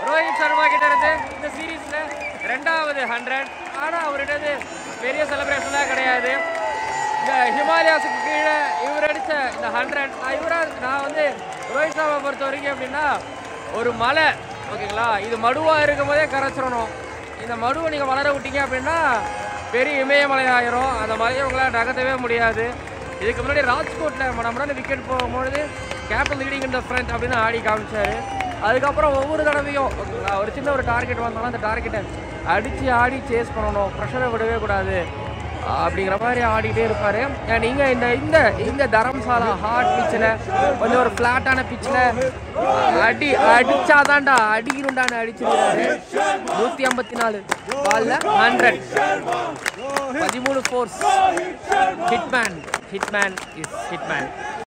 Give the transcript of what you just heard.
ரோஹித் சர்மா கிட்ட இருந்து இந்த சீரீஸ்ல ரெண்டாவது ஹண்ட்ரட் ஆனா அவர்கிட்ட பெரிய செலிப்ரேஷன்லாம் கிடையாது இந்த ஹிமாலயாஸுக்கு கீழே இவர் அடிச்ச இந்த ஹண்ட்ரட் நான் இவரா நான் வந்து ரோஹித் சர்மா பொறுத்த வரைக்கும் எப்படின்னா ஒரு மலை ஓகேங்களா இது மடுவா இருக்கும் போதே கரைச்சிடணும் இந்த மடுவை நீங்கள் வளர விட்டீங்க அப்படின்னா பெரிய இமயமலை ஆயிரும் அந்த மலையை உங்களால் நகர்த்தவே முடியாது இதுக்கு முன்னாடி ராஜ்கோட்டில் மடமடன்னு விக்கெட் போகும்பொழுது கேப்டன் லீடிங் இந்த ஃப்ரண்ட் அப்படின்னு ஆடி காமிச்சாரு அதுக்கப்புறம் ஒவ்வொரு தடவையும் ஓகேங்களா, ஒரு சின்ன ஒரு டார்கெட் வந்தாலும் அந்த டார்கெட்டை அடித்து ஆடி சேஸ் பண்ணணும் ப்ரெஷரை விடவே கூடாது அப்படிங்கிற மாதிரி ஆடிட்டே இருப்பாரு நீங்க இந்த இந்த இந்த தரம்சாலா ஹார்ட் பிச்சில் கொஞ்சம் ஒரு ஃப்ளாட்டான பிச்சில் அடி அடிச்சாதான்டா அடிக்கணும்டான்னு அடிச்சிருக்காரு நூற்றி ஐம்பத்தி நாலு பால்ல ஹண்ட்ரட் பதிமூணு fours hitman hitman is Hitman